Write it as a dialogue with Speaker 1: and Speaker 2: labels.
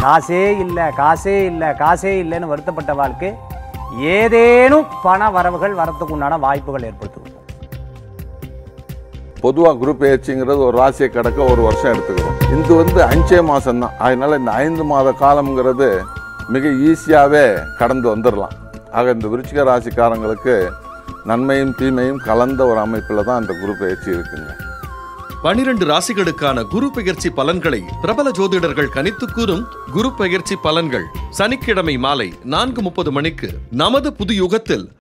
Speaker 1: காசே இல்லை காசே இல்லை காசே இல்லைன்னு வருத்தப்பட்ட வாழ்க்கை ஏதேனும் பண வரவுகள் வரத்துக்கு உண்டான வாய்ப்புகள் ஏற்படுத்தும்
Speaker 2: பொதுவாக குரு பயிற்சிங்கிறது ஒரு ராசியை கடக்க ஒரு வருஷம் எடுத்துக்கிறோம் இது வந்து அஞ்சே மாதம் தான் அதனால இந்த ஐந்து மாத காலம்ங்கிறது மிக ஈஸியாகவே கடந்து வந்துடலாம் ஆக இந்த விருச்சிக ராசிக்காரங்களுக்கு நன்மையும் தீமையும் கலந்த ஒரு அமைப்பில் தான் இந்த குரு பயிற்சி இருக்குங்க
Speaker 3: பனிரெண்டு ராசிகளுக்கான குரு பெயர்ச்சி பலன்களை பிரபல ஜோதிடர்கள் கணித்து கூறும் குரு பெயர்ச்சி பலன்கள் சனிக்கிழமை மாலை நான்கு முப்பது மணிக்கு நமது புது யுகத்தில்